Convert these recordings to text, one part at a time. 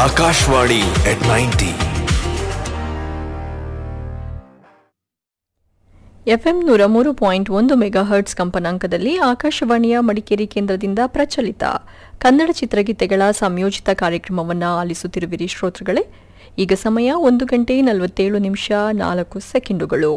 Akashvadi at 90. FM ನೂರ ಮೂರು point ಒಂದು ಮೆಗಾ ಹರ್ಟ್ಸ್ ಕಂಪನಾಂಕದಲ್ಲಿ ಆಕಾಶವಾಣಿಯ ಮಡಿಕೇರಿ ಕೇಂದ್ರದಿಂದ ಪ್ರಚಲಿತ ಕನ್ನಡ ಚಿತ್ರಗೀತೆಗಳ ಸಂಯೋಜಿತ ಕಾರ್ಯಕ್ರಮವನ್ನು ಆಲಿಸುತ್ತಿರುವಿರಿ ಶ್ರೋತೃಗಳೇ ಈಗ ಸಮಯ ಒಂದು ಗಂಟೆ ನಲವತ್ತೇಳು ನಿಮಿಷ ನಾಲ್ಕು ಸೆಕೆಂಡುಗಳು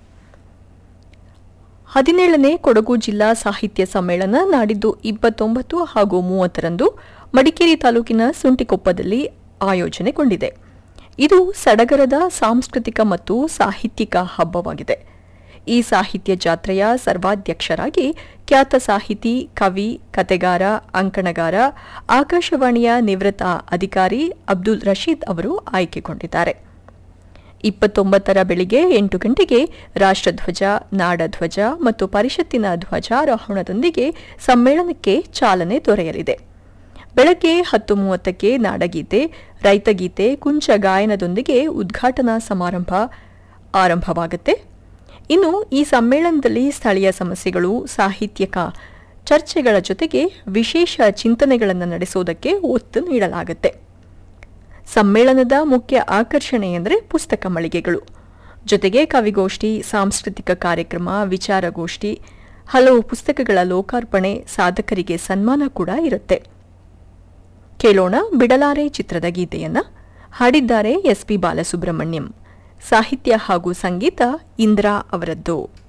ಹದಿನೇಳನೇ ಕೊಡಗು ಜಿಲ್ಲಾ ಸಾಹಿತ್ಯ ಸಮ್ಮೇಳನ ನಾಡಿದ್ದು ಇಪ್ಪತ್ತೊಂಬತ್ತು ಹಾಗೂ ಮೂವತ್ತರಂದು ಮಡಿಕೇರಿ ತಾಲೂಕಿನ ಸುಂಟಿಕೊಪ್ಪದಲ್ಲಿ ಆಯೋಜನೆಗೊಂಡಿದೆ ಇದು ಸಡಗರದ ಸಾಂಸ್ಕೃತಿಕ ಮತ್ತು ಸಾಹಿತ್ಯಿಕ ಹಬ್ಬವಾಗಿದೆ ಈ ಸಾಹಿತ್ಯ ಜಾತ್ರೆಯ ಸರ್ವಾಧ್ಯಕ್ಷರಾಗಿ ಖ್ಯಾತ ಸಾಹಿತಿ ಕವಿ ಕತೆಗಾರ ಅಂಕಣಗಾರ ಆಕಾಶವಾಣಿಯ ನಿವೃತ್ತ ಅಧಿಕಾರಿ ಅಬ್ದುಲ್ ರಶೀದ್ ಅವರು ಆಯ್ಕೆಗೊಂಡಿದ್ದಾರೆ ಇಪ್ಪತ್ತೊಂಬತ್ತರ ಬೆಳಿಗ್ಗೆ ಎಂಟು ಗಂಟೆಗೆ ರಾಷ್ಟ್ರಧ್ವಜ ನಾಡಧ್ವಜ ಮತ್ತು ಪರಿಷತ್ತಿನ ಧ್ವಜಾರೋಹಣದೊಂದಿಗೆ ಸಮ್ಮೇಳನಕ್ಕೆ ಚಾಲನೆ ದೊರೆಯಲಿದೆ ಬೆಳಗ್ಗೆ ಹತ್ತು ಮೂವತ್ತಕ್ಕೆ ನಾಡಗೀತೆ ರೈತಗೀತೆ ಕುಂಚ ಗಾಯನದೊಂದಿಗೆ ಉದ್ಘಾಟನಾ ಸಮಾರಂಭ ಆರಂಭವಾಗುತ್ತೆ ಇನ್ನು ಈ ಸಮ್ಮೇಳನದಲ್ಲಿ ಸ್ಥಳೀಯ ಸಮಸ್ಯೆಗಳು ಸಾಹಿತ್ಯಕ ಚರ್ಚೆಗಳ ಜೊತೆಗೆ ವಿಶೇಷ ಚಿಂತನೆಗಳನ್ನು ನಡೆಸುವುದಕ್ಕೆ ಒತ್ತು ನೀಡಲಾಗುತ್ತೆ ಸಮ್ಮೇಳನದ ಮುಖ್ಯ ಆಕರ್ಷಣೆ ಎಂದರೆ ಪುಸ್ತಕ ಮಳಿಗೆಗಳು ಜೊತೆಗೆ ಕವಿಗೋಷ್ಠಿ ಸಾಂಸ್ಕೃತಿಕ ಕಾರ್ಯಕ್ರಮ ವಿಚಾರಗೋಷ್ಠಿ ಹಲವು ಪುಸ್ತಕಗಳ ಲೋಕಾರ್ಪಣೆ ಸಾಧಕರಿಗೆ ಸನ್ಮಾನ ಕೂಡ ಇರುತ್ತೆ ಕೇಳೋಣ ಬಿಡಲಾರೆ ಚಿತ್ರದ ಗೀತೆಯನ್ನ ಹಾಡಿದ್ದಾರೆ ಎಸ್ಪಿ ಬಾಲಸುಬ್ರಹ್ಮಣ್ಯಂ ಸಾಹಿತ್ಯ ಹಾಗೂ ಸಂಗೀತ ಇಂದ್ರಾ ಅವರದ್ದು